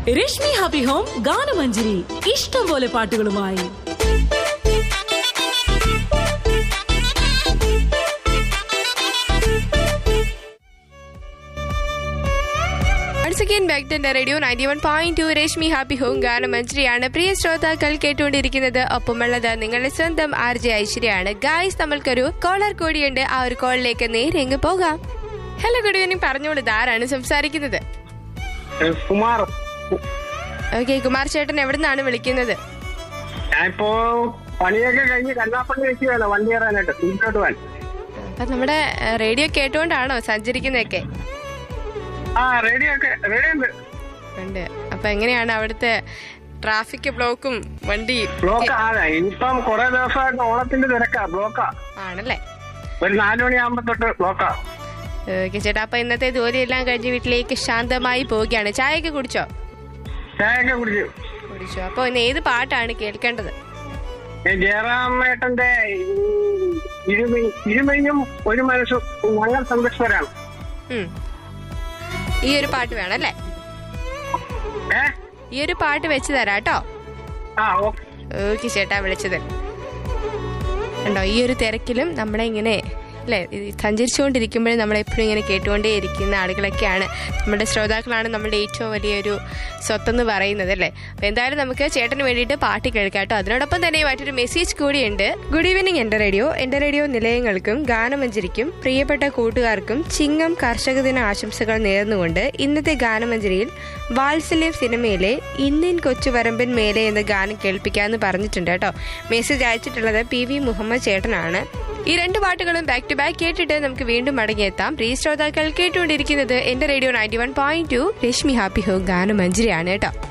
Rashmi happy home ഗാനമഞ്ജരി ഇഷ്ടം പോലെ പാട്ടുകളുമായി once again back to the radio 91.2 Rashmi happy home ഗാനം മഞ്ജരിയാണ് പ്രിയ ശ്രോതാക്കൾ കേട്ടുകൊണ്ടിരിക്കുന്നത് ഒപ്പമുള്ളത് നിങ്ങളുടെ സ്വന്തം ആർ ജെ ഐശ്വര്യാണ് ഗായ്സ് നമ്മൾക്കൊരു കോളർ കൂടിയുണ്ട് ആ ഒരു കോളിലേക്ക് നേരെ അങ്ങ് പോകാം ഹലോ ഗുഡ് ഈവനിങ് പറഞ്ഞോളൂ ഇതാരാണ് സംസാരിക്കുന്നത് കുമാർ ഓക്കെ കുമാർ ചേട്ടൻ എവിടെ നിന്നാണ് വിളിക്കുന്നത് ഞാനിപ്പോ പണിയൊക്കെ കഴിഞ്ഞ് കല്ലാപ്പള്ളി വെക്കുകയാണ് വണ്ടി കയറാനായിട്ട് വീട്ടിലോട്ട് പോകാൻ അപ്പൊ നമ്മുടെ റേഡിയോ കേട്ടുകൊണ്ടാണോ സഞ്ചരിക്കുന്നതൊക്കെ ആ റേഡിയോ ഒക്കെ റേഡിയോ ഉണ്ട് ഉണ്ട് അപ്പൊ എങ്ങനെയാണ് അവിടുത്തെ ട്രാഫിക് ബ്ലോക്കും വണ്ടി ബ്ലോക്ക് ആണ് ഇനിയിപ്പം കുറെ ദിവസമായിട്ട് ഓണത്തിന്റെ തിരക്കാ ബ്ലോക്കാ ആണല്ലേ ഒരു നാലു മണിയാകുമ്പോ തൊട്ട് ബ്ലോക്കാ ഓക്കെ ചേട്ടാ അപ്പൊ ഇന്നത്തെ ജോലിയെല്ലാം കഴിഞ്ഞ് വീട്ടിലേക്ക് ശാന്തമായി പോവുകയാണ് ചായയൊക്കെ കുടിച്ചോ ചായയൊക്കെ കുടിച്ചു കുടിച്ചോ അപ്പൊ ഇന്ന് ഏത് പാട്ടാണ് കേൾക്കേണ്ടത് ഈ ജയറാമേട്ടന്റെ ഇരുമി ഇരുമയും ഒരു മനസ്സും ഞങ്ങൾ സന്തുഷ്ടരാണ് ഉം. ഈ ഒരു പാട്ട് വേണം അല്ലേ ഏ ഈ ഒരു പാട്ട് വെച്ച് തരാം കേട്ടോ ആ ഓക്കെ ഓക്കെ ചേട്ടാ വിളിച്ചത് കണ്ടോ ഈ ഒരു തിരക്കിലും നമ്മളെ ഇങ്ങനെ അല്ലേ ഈ സഞ്ചരിച്ചുകൊണ്ടിരിക്കുമ്പോഴും നമ്മളെപ്പോഴും ഇങ്ങനെ കേട്ടുകൊണ്ടേ ഇരിക്കുന്ന ആളുകളൊക്കെയാണ് നമ്മുടെ ശ്രോതാക്കളാണ് നമ്മുടെ ഏറ്റവും വലിയൊരു സ്വത്തെന്ന് പറയുന്നത് അല്ലേ അപ്പൊ എന്തായാലും നമുക്ക് ചേട്ടന് വേണ്ടിയിട്ട് പാട്ട് കേൾക്കാം കേട്ടോ അതിനോടൊപ്പം തന്നെ മറ്റൊരു മെസ്സേജ് കൂടിയുണ്ട് ഗുഡ് ഈവനിങ് എൻ്റെ റേഡിയോ എൻ്റെ റേഡിയോ നിലയങ്ങൾക്കും ഗാനമഞ്ജരിക്കും പ്രിയപ്പെട്ട കൂട്ടുകാർക്കും ചിങ്ങം കർഷക ദിന ആശംസകൾ നേർന്നുകൊണ്ട് ഇന്നത്തെ ഗാനമഞ്ജരിയിൽ വാത്സല്യം സിനിമയിലെ ഇന്ത്യൻ കൊച്ചുവരമ്പൻ മേലെ എന്ന ഗാനം കേൾപ്പിക്കാമെന്ന് പറഞ്ഞിട്ടുണ്ട് കേട്ടോ മെസ്സേജ് അയച്ചിട്ടുള്ളത് പി വി മുഹമ്മദ് ചേട്ടനാണ് ഈ രണ്ട് പാട്ടുകളും ബാക്ക് ടു ബാക്ക് കേട്ടിട്ട് നമുക്ക് വീണ്ടും മടങ്ങിയെത്താം പ്രിയ ശ്രോതാക്കൾ കേട്ടുകൊണ്ടിരിക്കുന്നത് എന്റെ radio ninety one point two Rashmi happy home ഗാനമഞ്ജരിയാണ് കേട്ടോ